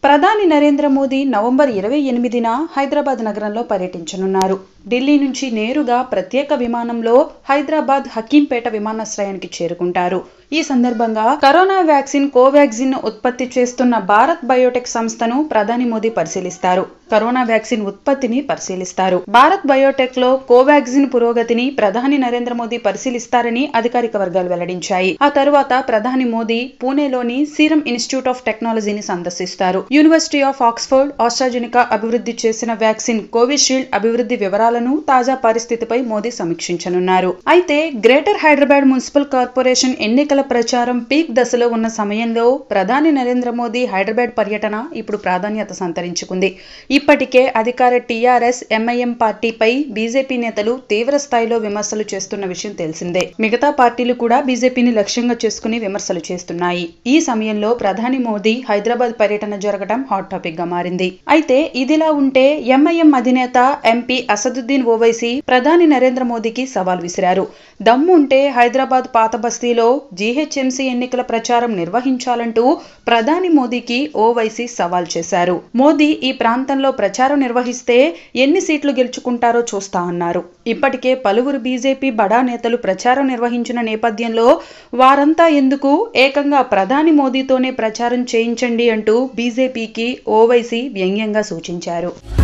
ప్రధాని నరేంద్ర మోదీ నవంబర్ ఇరవై ఎనిమిదిన హైదరాబాద్ నగరంలో పర్యటించనున్నారు ఢిల్లీ నుంచి నేరుగా ప్రత్యేక విమానంలో హైదరాబాద్ హకీంపేట విమానాశ్రయానికి చేరుకుంటారు ఈ సందర్భంగా కరోనా వ్యాక్సిన్ కోవాక్సిన్ ఉత్పత్తి చేస్తున్న భారత్ బయోటెక్ సంస్థను ప్రధాని మోదీ పరిశీలిస్తారు కరోనా వ్యాక్సిన్ ఉత్పత్తిని పరిశీలిస్తారు భారత్ బయోటెక్ లో కోవాక్సిన్ పురోగతిని ప్రధాని నరేంద్ర మోదీ పరిశీలిస్తారని అధికారిక వర్గాలు వెల్లడించాయి ఆ తరువాత ప్రధాని మోదీ పూణేలోని సీరం ఇన్స్టిట్యూట్ ఆఫ్ టెక్నాలజీని సందర్శిస్తారు యూనివర్సిటీ ఆఫ్ ఆక్స్ఫర్డ్ ఆస్ట్రాజెనికా అభివృద్ధి చేసిన వ్యాక్సిన్ కోవిషీల్డ్ అభివృద్ధి వివరాలను తాజా పరిస్థితిపై మోదీ సమీక్షించనున్నారు అయితే గ్రేటర్ హైదరాబాద్ మున్సిపల్ కార్పొరేషన్ ఎన్నికల ప్రచారం పీక్ దశలో ఉన్న సమయంలో ప్రధాని నరేంద్ర మోదీ హైదరాబాద్ పర్యటన ఇప్పుడు ప్రాధాన్యత సంతరించుకుంది ఇప్పటికే అధికార టీఆర్ఎస్ ఎంఐఎం పార్టీపై బీజేపీ నేతలు తీవ్ర స్థాయిలో విమర్శలు చేస్తున్న విషయం తెలిసిందే మిగతా పార్టీలు కూడా బీజేపీని లక్ష్యంగా చేసుకుని విమర్శలు చేస్తున్నాయి ఈ సమయంలో ప్రధాని మోదీ హైదరాబాద్ పర్యటన జరగడం హాట్ టాపిక్ గా మారింది అయితే ఇదిలా ఉంటే ఎంఐఎం అధినేత ఎంపీ అసదుద్దీన్ ఓవైసీ ప్రధాని నరేంద్ర మోదీకి సవాల్ విసిరారు దమ్ముంటే హైదరాబాద్ పాత బస్తీలో జీహెచ్ఎంసీ ఎన్నికల ప్రచారం నిర్వహించాలంటూ ప్రధాని మోదీకి ఓవైసీ సవాల్ చేశారు మోదీ ఈ ప్రాంతంలో ప్రచారం నిర్వహిస్తే ఎన్ని సీట్లు గెలుచుకుంటారో చూస్తా అన్నారు ఇప్పటికే పలువురు బీజేపీ బడా నేతలు ప్రచారం నిర్వహించిన నేపథ్యంలో వారంతా ఎందుకు ఏకంగా ప్రధాని మోదీతోనే ప్రచారం చేయించండి అంటూ బీజేపీకి ఓవైసీ వ్యంగ్యంగా సూచించారు